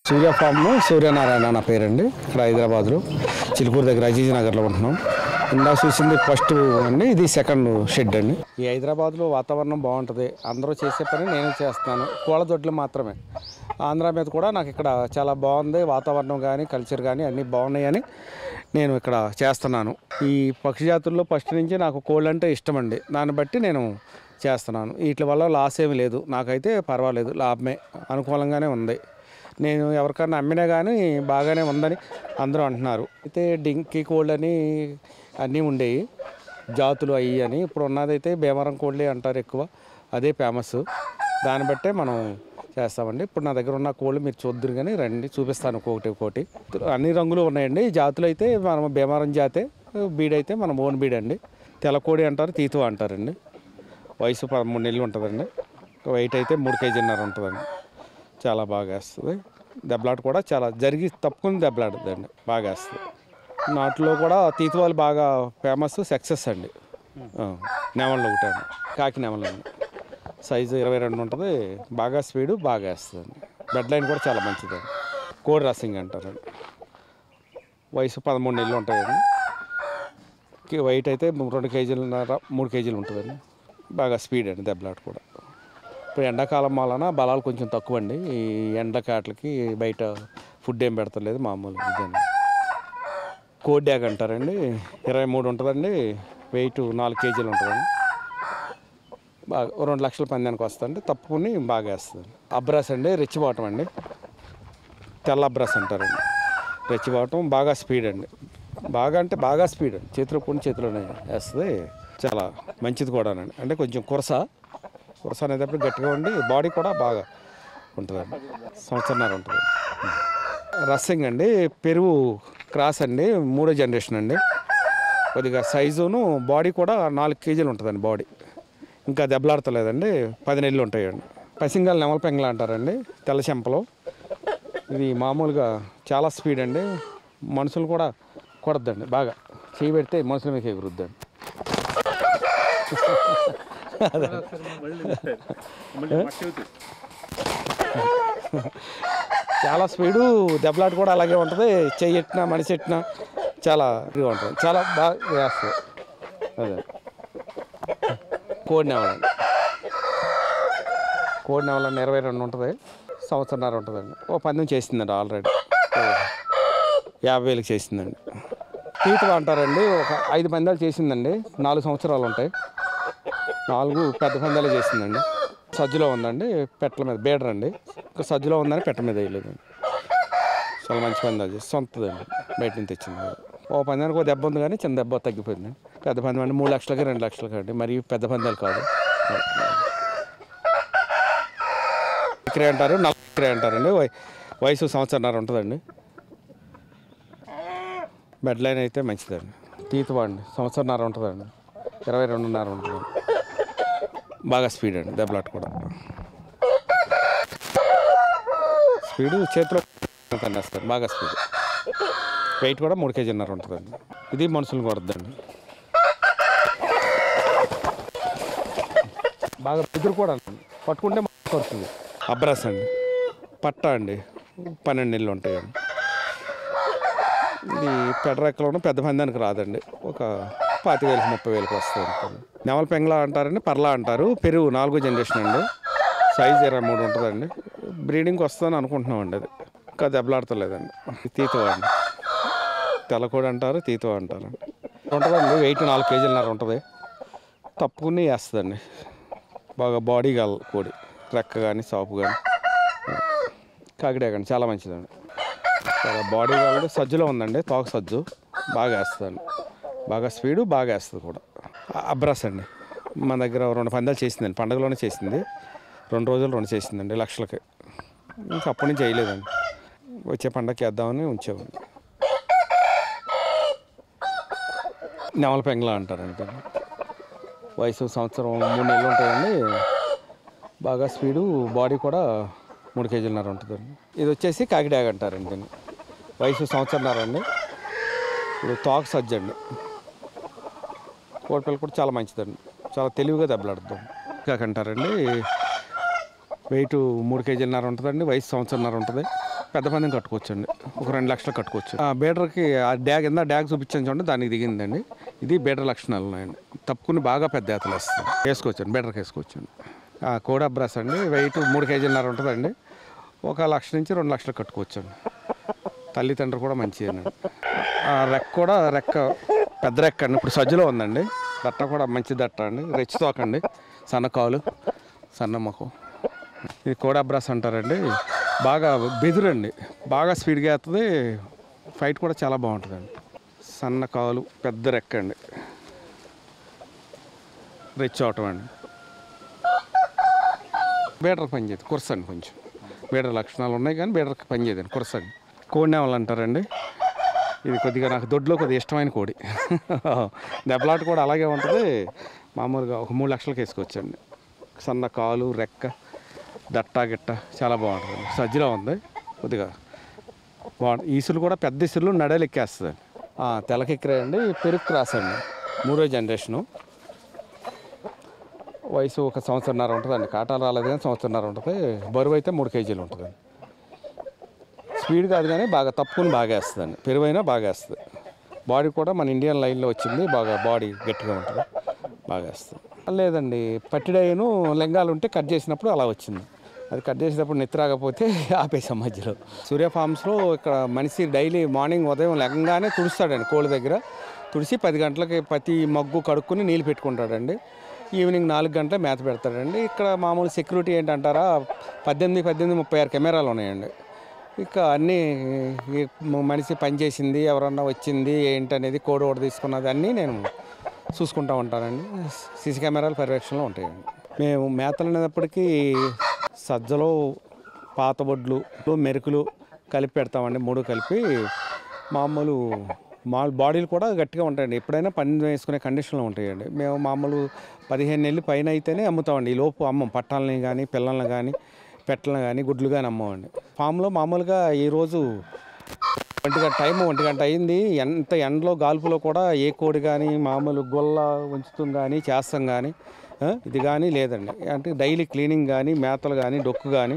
సూర్య form Suryanarayana నా పేరండి ఇక్కడ హైదరాబాద్లో చిలుకూరు దగ్గర అజీజ్ నగర్లో ఉంటున్నాం ఇందా చూసింది ఫస్ట్ అండి ఇది సెకండ్ షెడ్ అండి ఈ హైదరాబాద్లో వాతావరణం బాగుంటుంది అందరూ చేసే పని నేను చేస్తున్నాను కోళ్ళ దొడ్లు మాత్రమే ఆంధ్ర మీద కూడా నాకు ఇక్కడ చాలా బాగుంది వాతావరణం కానీ కల్చర్ కానీ అన్నీ బాగున్నాయని నేను ఇక్కడ చేస్తున్నాను ఈ పక్షి జాతుల్లో ఫస్ట్ నుంచి నాకు కోళ్ళు అంటే ఇష్టం అండి దాన్ని బట్టి నేను చేస్తున్నాను వీటి వల్ల లాస్ ఏమీ లేదు నాకైతే పర్వాలేదు లాభమే అనుకూలంగానే ఉంది నేను ఎవరికన్నా అమ్మినా కానీ బాగానే ఉందని అందరూ అంటున్నారు అయితే డింకీ కోళ్ళు అని అన్నీ ఉండేవి జాతులు అయ్యి అని ఇప్పుడు ఉన్నదైతే భీమవరం కోళ్ళే అంటారు ఎక్కువ అదే ఫేమస్ దాన్ని బట్టే మనం చేస్తామండి ఇప్పుడు నా దగ్గర ఉన్న కోళ్ళు మీరు చూద్దరు కానీ రండి చూపిస్తాను ఒక్కొక్కటి ఒక్కొక్కటి అన్ని రంగులు ఉన్నాయండి ఈ జాతులు అయితే మనం భీమవరం జాతే బీడ్ అయితే మన ఓన్ బీడ్ అండి తెల్లకోడి అంటారు తీతు అంటారండి వయసు పదమూడు నెలలు ఉంటుందండి వెయిట్ అయితే మూడు కేజీన్నర ఉంటుందండి చాలా బాగా వేస్తుంది దెబ్బలాట కూడా చాలా జరిగి తప్పుకుని దెబ్బలాడుతుందండి బాగా వేస్తుంది నాటులో కూడా తీతువాలు బాగా ఫేమస్ సక్సెస్ అండి ఆ, నెమళ్ళు ఒకటి అండి కాకి నెమళ్ళు అండి సైజు ఇరవై రెండు ఉంటుంది బాగా స్పీడు బాగా వేస్తుందండి బెడ్ లైన్ కూడా చాలా మంచిదండి కోడి రసింగ్ అంటారండి వయసు పదమూడు నెలలు ఉంటాయండి కి- వెయిట్ అయితే రెండు కేజీలున్నర మూడు కేజీలు ఉంటుందండి బాగా స్పీడ్ అండి దెబ్బలాట కూడా ఇప్పుడు ఎండాకాలం వలన బలాలు కొంచెం తక్కువ అండి ఈ ఎండకాట్లకి బయట ఫుడ్ ఏం పెడతలేదు మామూలు ఇదండి కోడ్ డ్యాగ్ అంటారండి ఇరవై మూడు ఉంటుందండి వెయిట్ నాలుగు కేజీలు ఉంటుందండి బాగా ఓ రెండు లక్షల పందానికి వస్తుందండి తప్పుకుని బాగా వేస్తుంది అబ్రాస్ అండి రెచ్చిబాటం అండి తెల్ల అబ్రాస్ అంటారండి రెచ్చిబాటం బాగా స్పీడ్ అండి బాగా అంటే బాగా స్పీడ్ అండి చేతిలో పొని చేతిలోనే వేస్తుంది చాలా మంచిది కూడానండి అంటే కొంచెం కురస కురస అనేటప్పుడు గట్టిగా ఉండి బాడీ కూడా బాగా ఉంటుందండి సంవత్సరంన్నర ఉంటుంది రస్సింగ్ అండి పెరుగు క్రాస్ అండి మూడో జనరేషన్ అండి కొద్దిగా సైజును బాడీ కూడా నాలుగు కేజీలు ఉంటుందండి బాడీ ఇంకా దెబ్బలాడతలేదండి పది నెలలు ఉంటాయండి పసింగల్ నెమల పెంగల అంటారండి తెల్ల చెంపలు ఇది మామూలుగా చాలా స్పీడ్ అండి మనుషులు కూడా కొడద్దండి బాగా చేయి పెడితే మనుషుల మీద ఎగురుద్దండి చాలా స్పీడు దెబ్బలాట కూడా అలాగే ఉంటుంది చెయ్యి ఎట్టినా మనిషి ఎట్టినా చాలా ఇదిగా ఉంటుంది చాలా బాగా వేస్తుంది అదే కోడి నెవలండి కోడి నెవలండి ఇరవై రెండు ఉంటుంది సంవత్సరంన్నర ఉంటుందండి ఓ పందెం చేసిందండి ఆల్రెడీ ఓ యాభై వేలకు చేసిందండి తీతు అంటారండి ఒక ఐదు పందాలు చేసిందండి నాలుగు సంవత్సరాలు ఉంటాయి నాలుగు పెద్ద పందాలు చేసిందండి సజ్జలో ఉందండి పెట్టల మీద బేడర్ అండి ఇంకా సజ్జలో ఉందని పెట్ట మీద వేయలేదండి చాలా మంచి పందాలు చేసి సొంతదండి బయట నుంచి తెచ్చింది ఓ పందానికి ఒక దెబ్బ ఉంది కానీ చిన్న దెబ్బ తగ్గిపోయిందండి పెద్ద పందెం అంటే మూడు లక్షలకి రెండు లక్షలకి అండి మరి పెద్ద పందాలు కాదు విక్రయ అంటారు నల్ల విక్రయ అంటారండి వయ- వయసు సంవత్సరంన్నర ఉంటుందండి బెడ్ లైన్ అయితే మంచిదండి తీతువాండి సంవత్సరంన్నర ఉంటుందండి ఇరవై రెండున్నర ఉంటుందండి బాగా స్పీడ్ అండి దెబ్బలాట కూడా స్పీడు చేతిలో కన్నేస్తారు బాగా స్పీడ్ వెయిట్ కూడా మూడు కేజీన్నర ఉంటుందండి ఇది మనుషులు కొడద్దండి బాగా ఎదురు కూడా అండి పట్టుకుంటే మనసు కొడుతుంది అబ్రాస్ అండి పట్ట అండి పన్నెండు నెలలు ఉంటాయండి ఇది పెడరెక్కలోనూ పెద్ద పందానికి రాదండి ఒక పాతి వేలకు ముప్పై వేలకు వస్తుంది అనుకోండి నెమల పెంగళ అంటారండి పర్లా అంటారు పెరుగు నాలుగో జనరేషన్ అండి సైజ్ ఇరవై మూడు ఉంటుందండి బ్రీడింగ్కి వస్తుందని అనుకుంటున్నామండి అది ఇంకా దెబ్బలాడతలేదండి తీతో అండి తెల్లకోడి అంటారు తీతో అంటారు ఉంటుందండి వెయిట్ నాలుగు కేజీలన్నర ఉంటుంది తప్పుకుని వేస్తుందండి బాగా బాడీ గల కోడి రెక్క కానీ సాపు కానీ కాకిడే కానీ చాలా మంచిదండి చాలా బాడీ కావాలి సజ్జులో ఉందండి తోక సజ్జు బాగా వేస్తుందండి బాగా స్పీడు బాగా వేస్తుంది కూడా అ- అబ్రాస్ అండి మన దగ్గర రెండు పందాలు చేసిందండి పండగలోనే చేసింది రెండు రోజులు రెండు చేసిందండి లక్షలకి ఇంకా అప్పటి నుంచి చేయలేదండి వచ్చే పండగకి వేద్దామని ఉంచామండి నెమల పెంగళ అంటారండి దీన్ని. వయసు సంవత్సరం మూడు నెలలు ఉంటాయండి బాగా స్పీడు బాడీ కూడా మూడు కేజీలన్నర ఉంటుందండి ఇది వచ్చేసి కాకిడాగ్ అంటారండి దీన్ని వయసు సంవత్సరంన్నర అండి ఇప్పుడు తోక సజ్జ అండి కోడిపిల్ల కూడా చాలా మంచిదండి చాలా తెలివిగా దెబ్బలాడుతుంది కాకంటారండి వెయిట్ మూడు కేజీలన్నర ఉంటుందండి వయసు సంవత్సరంన్నర ఉంటుంది పెద్ద పందెం కట్టుకోవచ్చండి ఒక రెండు లక్షలు కట్టుకోవచ్చు ఆ బీడర్కి ఆ డ్యాగ్ ఎంత డ్యాగ్ చూపించాను చూడండి దానికి దిగిందండి ఇది బీడర్ లక్షణాలు ఉన్నాయండి తప్పుకుని బాగా పెద్ద ఎత్తలు వేస్తుంది వేసుకోవచ్చండి బీడర్కి వేసుకోవచ్చండి ఆ కోడా బ్రష్ అండి వెయిట్ మూడు కేజీలన్నర ఉంటుందండి ఒక లక్ష నుంచి రెండు లక్షలు కట్టుకోవచ్చండి తల్లిదండ్రులు కూడా మంచిదేనండి ఆ రెక్క కూడా రెక్క పెద్ద రెక్క అండి ఇప్పుడు సజ్జలో ఉందండి దట్ట కూడా మంచి దట్ట అండి రెచ్చి తోకండి సన్న కాలు సన్న మొఖం ఇది కోడా బ్రష్ అంటారండి బాగా బెదురండి బాగా స్పీడ్గా వేస్తుంది ఫైట్ కూడా చాలా బాగుంటుందండి సన్న కాలు పెద్ద రెక్క అండి రెచ్చి అవటం అండి బీడర్ పనిచేది కురసండి కొంచెం బీడర్ లక్షణాలు ఉన్నాయి కానీ బీడర్కి పనిచేయదండి కురసండి కోడినేవాళ్ళు అంటారండి ఇది కొద్దిగా నాకు దొడ్లో కొద్దిగా ఇష్టమైన కోడి దెబ్బలాట కూడా అలాగే ఉంటుంది మామూలుగా ఒక మూడు లక్షలకి వేసుకోవచ్చండి సన్న కాలు రెక్క దట్ట గిట్ట చాలా బాగుంటుంది సజ్జలో ఉంది కొద్దిగా బాగుంటుంది ఈసులు కూడా పెద్ద ఈసులు నడలు ఎక్కేస్తుంది తెలకెక్కిరాయండి పెరుగు క్రాస్ అండి మూడో జనరేషను వయసు ఒక సంవత్సరంన్నర ఉంటుందండి కాటాలు రాలేదు కానీ సంవత్సరంన్నర ఉంటుంది బరువు అయితే మూడు కేజీలు ఉంటుంది స్పీడ్ కాదు కానీ బాగా తప్పుకుని బాగా వేస్తుందండి పెరువైనా బాగా వేస్తుంది బాడీ కూడా మన ఇండియన్ లైన్లో వచ్చింది బాగా బాడీ గట్టిగా ఉంటుంది బాగా వేస్తుంది లేదండి పట్టిడైను లెంగాలు ఉంటే కట్ చేసినప్పుడు అలా వచ్చింది అది కట్ చేసేటప్పుడు నెత్తిరాకపోతే ఆపేసాం మధ్యలో సూర్య ఫార్మ్స్లో ఇక్కడ మనిషి డైలీ మార్నింగ్ ఉదయం లెగంగానే తుడుస్తాడండి కోళ్ళ దగ్గర తుడిసి పది గంటలకి ప్రతి మగ్గు కడుక్కొని నీళ్ళు పెట్టుకుంటాడండి ఈవినింగ్ నాలుగు గంటల మేత పెడతాడండి ఇక్కడ మామూలు సెక్యూరిటీ ఏంటంటారా పద్దెనిమిది పద్దెనిమిది ముప్పై ఆరు కెమెరాలు ఉన్నాయండి ఇక అన్నీ ఈ మనిషి పని చేసింది ఎవరన్నా వచ్చింది ఏంటనేది కోడ్ ఓడ తీసుకున్నది అన్నీ నేను చూసుకుంటూ ఉంటానండి సీసీ కెమెరాలు పర్యవేక్షణలో ఉంటాయండి మేము మేతలు అనేటప్పటికీ సజ్జలు పాతబొడ్లు మెరుకులు కలిపి పెడతామండి మూడు కలిపి మామూలు మా బాడీలు కూడా గట్టిగా ఉంటాయండి ఎప్పుడైనా పని వేసుకునే కండిషన్లో ఉంటాయండి మేము మామూలు పదిహేను నెలలు పైన అయితేనే అమ్ముతామండి ఈ లోపు అమ్మం పట్టాలని కానీ పిల్లల్ని కానీ పెట్టలను కానీ గుడ్లు కానీ అమ్మమండి ఫామ్లో మామూలుగా ఈరోజు ఒంటి గంట టైం ఒంటి గంట అయింది ఎంత ఎండలో గాల్పులో కూడా ఏ కోడి కానీ మామూలు గొల్ల ఉంచుతాం కానీ చేస్తాం కానీ ఆ, ఇది కానీ లేదండి అంటే డైలీ క్లీనింగ్ కానీ మేతలు కానీ డొక్కు కానీ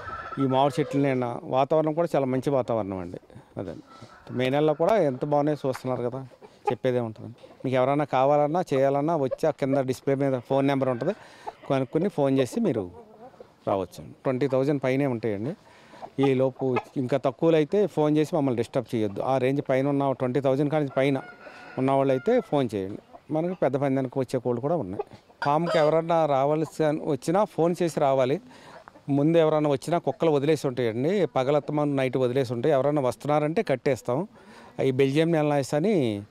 ఈ మామిడి చెట్లు నిన్న వాతావరణం కూడా చాలా మంచి వాతావరణం అండి అదండి మే నెలలో కూడా ఎంత బాగున్నాయి చూస్తున్నారు కదా చెప్పేదే ఉంటుంది మీకు ఎవరైనా కావాలన్నా చేయాలన్నా వచ్చి ఆ కింద డిస్ప్లే మీద ఫోన్ నెంబర్ ఉంటుంది కనుక్కొని ఫోన్ చేసి మీరు రావచ్చు ట్వంటీ థౌజండ్ పైనే ఉంటాయండి ఈ లోపు ఇంకా తక్కువలో అయితే ఫోన్ చేసి మమ్మల్ని డిస్టర్బ్ చేయొద్దు ఆ రేంజ్ పైన ఉన్న ట్వంటీ థౌజండ్ కానీ పైన ఉన్న వాళ్ళు అయితే ఫోన్ చేయండి మనకి పెద్ద పందానికి వచ్చే కోళ్ళు కూడా ఉన్నాయి ఫామ్కి ఎవరన్నా రావాల్సి వచ్చినా ఫోన్ చేసి రావాలి ముందు ఎవరైనా వచ్చినా కుక్కలు వదిలేసి ఉంటాయండి పగలత్తమని నైట్ వదిలేసి ఉంటాయి ఎవరైనా వస్తున్నారంటే కట్టేస్తాం అవి బెల్జియం నెలనాయిస్ అని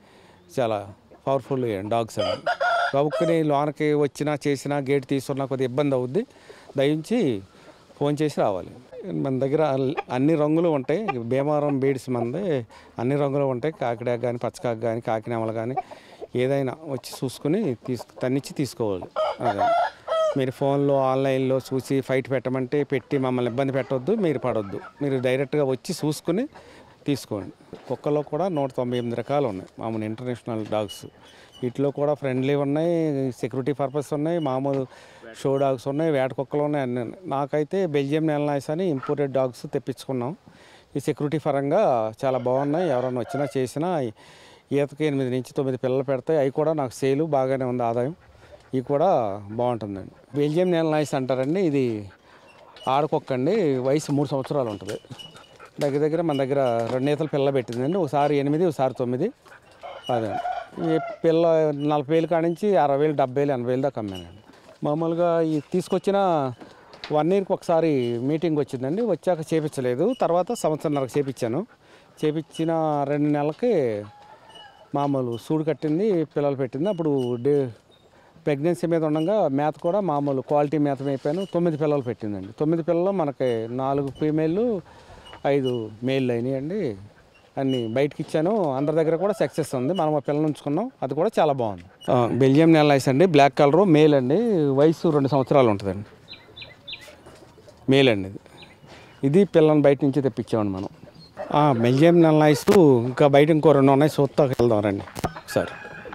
చాలా పవర్ఫుల్ డాగ్స్ అండి గబుక్కుని లోనకి వచ్చినా చేసినా గేట్ తీసుకున్నా కొద్దిగా ఇబ్బంది అవుద్ది దయించి ఫోన్ చేసి రావాలి మన దగ్గర అల్- అన్ని రంగులు ఉంటాయి భీమవరం బీడ్స్ మంది అన్ని రంగులు ఉంటాయి కాకిడాక కానీ పచ్చకాక కానీ కాకినామలు కానీ ఏదైనా వచ్చి చూసుకుని తీసు తన్నిచ్చి తీసుకోవాలి అదే మీరు ఫోన్లో ఆన్లైన్లో చూసి ఫైట్ పెట్టమంటే పెట్టి మమ్మల్ని ఇబ్బంది పెట్టవద్దు మీరు పడవద్దు మీరు డైరెక్ట్గా వచ్చి చూసుకుని తీసుకోండి కుక్కలో కూడా నూట తొంభై ఎనిమిది రకాలు ఉన్నాయి మామూలు ఇంటర్నేషనల్ డాగ్స్ వీటిలో కూడా ఫ్రెండ్లీ ఉన్నాయి సెక్యూరిటీ పర్పస్ ఉన్నాయి మామూలు షో డాగ్స్ ఉన్నాయి వేట కుక్కలు ఉన్నాయి అన్నీ ఉన్నాయి. నాకైతే బెల్జియం నెలనాయిస్ అని ఇంపోర్టెడ్ డాగ్స్ తెప్పించుకున్నాం ఈ సెక్యూరిటీ పరంగా చాలా బాగున్నాయి ఎవరైనా వచ్చినా చేసినా ఈతకి ఎనిమిది నుంచి తొమ్మిది పిల్లలు పెడతాయి అవి కూడా నాకు సేలు బాగానే ఉంది ఆదాయం ఇవి కూడా బాగుంటుందండి బెల్జియం నెల నాయిస్ అంటారండి ఇది ఆడకొక్క అండి వయసు మూడు సంవత్సరాలు ఉంటుంది దగ్గర దగ్గర మన దగ్గర రెండు ఈతలు పిల్ల పెట్టిందండి ఒకసారి ఎనిమిది ఒకసారి తొమ్మిది అదే ఈ పిల్ల నలభై వేలు కాడ నుంచి అరవై వేలు డెబ్బై వేలు ఎనభై వేలు దాకా అమ్మానండి మామూలుగా ఈ తీసుకొచ్చిన వన్ ఇయర్కి ఒకసారి మీటింగ్ వచ్చిందండి వచ్చాక చేపించలేదు తర్వాత సంవత్సరంన్నరకు చేపించాను చేపించిన రెండు నెలలకి మామూలు సూడు కట్టింది పిల్లలు పెట్టింది అప్పుడు డే ప్రెగ్నెన్సీ మీద ఉండగా మేత కూడా మామూలు క్వాలిటీ మేత అయిపోయాను తొమ్మిది పిల్లలు పెట్టిందండి తొమ్మిది పిల్లలు మనకి నాలుగు ఫీమేళ్ళు ఐదు మేళ్ళు అయినాయండి అన్ని బయటకి ఇచ్చాను అందరి దగ్గర కూడా సక్సెస్ ఉంది మనం ఆ పిల్లలు ఉంచుకున్నాం అది కూడా చాలా బాగుంది ఆ, బెల్జియం నెల ఐస్ అండి బ్లాక్ కలరు మేల్ అండి వయసు రెండు సంవత్సరాలు ఉంటుందండి మేల్ అండి ఇది ఇది పిల్లల్ని బయట నుంచి తెప్పించామండి మనం ఆ, బెల్జియం నెల ఐస్ ఇంకా బయట ఇంకో రెండు ఉన్నాయి చూస్తా వెళ్దాం రండి సరే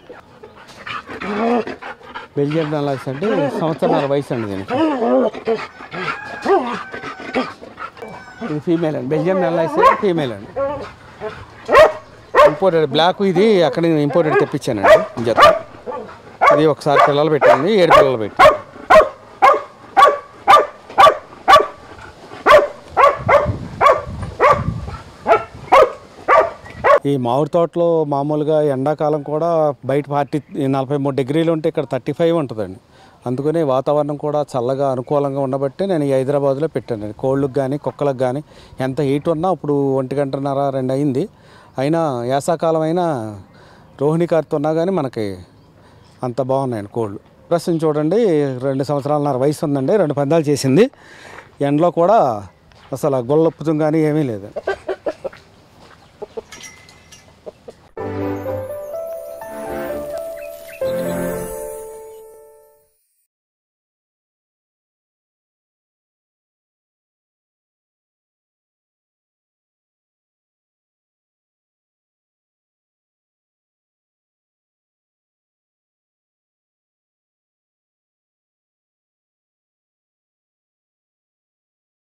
బెల్జియం నెల ఐస్ అంటే సంవత్సరాల వయసు అండి దీనికి ఇది ఫీమేల్ అండి బెల్జియం నెల ఫీమేల్ అండి ఇంపోర్టెడ్ బ్లాక్ ఇది అక్కడ నేను ఇంపోర్టెడ్ తెప్పించానండి ఈ జత ఇది ఒకసారి పిల్లలు పెట్టింది ఏడు పిల్లలు పెట్టి ఈ మామిడి తోటలో మామూలుగా ఎండాకాలం కూడా బయట ఫార్టీ నలభై మూడు డిగ్రీలు ఉంటే ఇక్కడ థర్టీ ఫైవ్ ఉంటుందండి అందుకని వాతావరణం కూడా చల్లగా అనుకూలంగా ఉండబట్టి నేను ఈ హైదరాబాద్లో పెట్టాను కోళ్ళకు కానీ కుక్కలకు కానీ ఎంత హీట్ ఉన్నా ఇప్పుడు ఒంటి గంటన్నర రెండు అయింది అయినా వేసాకాలం అయినా రోహిణి కార్తె ఉన్నా కానీ మనకి అంత బాగున్నాయండి కోళ్ళు ప్రస్తుతం చూడండి రెండు సంవత్సరాలన్నర వయసు ఉందండి రెండు పందాలు చేసింది ఎండలో కూడా అసలు గొల్లొప్పుతం కానీ ఏమీ లేదు